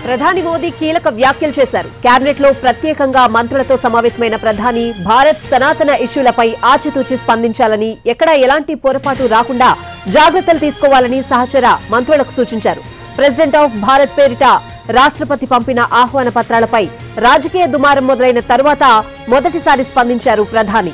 ప్రధాని మోదీ కీలక వ్యాఖ్యలు చేశారు కేబినెట్ లో ప్రత్యేకంగా మంత్రులతో సమావేశమైన ప్రధాని భారత్ సనాతన ఇష్యూలపై ఆచితూచి స్పందించాలని ఎక్కడా ఎలాంటి పొరపాటు రాకుండా జాగ్రత్తలు తీసుకోవాలని సహచర మంత్రులకు సూచించారు ప్రెసిడెంట్ ఆఫ్ భారత్ పేరిట రాష్ట్రపతి పంపిన ఆహ్వాన పత్రాలపై రాజకీయ దుమారం మొదలైన తరువాత మొదటిసారి స్పందించారు ప్రధాని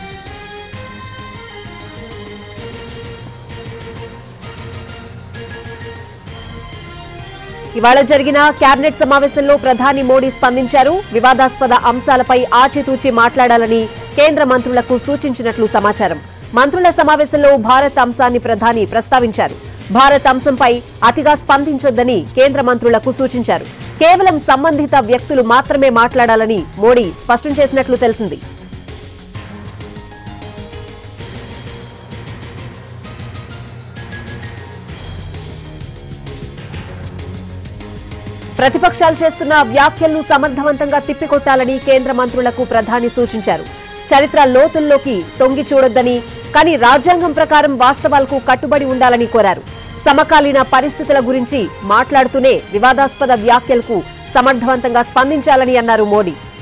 ఇవాళ జరిగిన కేబినెట్ సమావేశంలో ప్రధాని మోడీ స్పందించారు వివాదాస్పద అంశాలపై ఆచితూచి మాట్లాడాలని కేంద్ర మంత్రులకు సూచించినట్లు సమాచారం మంత్రుల సమావేశంలో భారత్ అంశాన్ని ప్రధాని ప్రస్తావించారు భారత్ అంశంపై అతిగా స్పందించొద్దని కేంద్ర మంత్రులకు సూచించారు కేవలం సంబంధిత వ్యక్తులు మాత్రమే మాట్లాడాలని మోడీ స్పష్టం చేసినట్లు తెలిసింది ప్రతిపక్షాలు చేస్తున్న వ్యాఖ్యలను సమర్థవంతంగా తిప్పికొట్టాలని కేంద్ర మంత్రులకు ప్రధాని సూచించారు చరిత్ర లోతుల్లోకి తొంగి చూడొద్దని కానీ రాజ్యాంగం ప్రకారం వాస్తవాలకు కట్టుబడి ఉండాలని కోరారు సమకాలీన పరిస్థితుల గురించి మాట్లాడుతూనే వివాదాస్పద వ్యాఖ్యలకు సమర్థవంతంగా స్పందించాలని అన్నారు మోడీ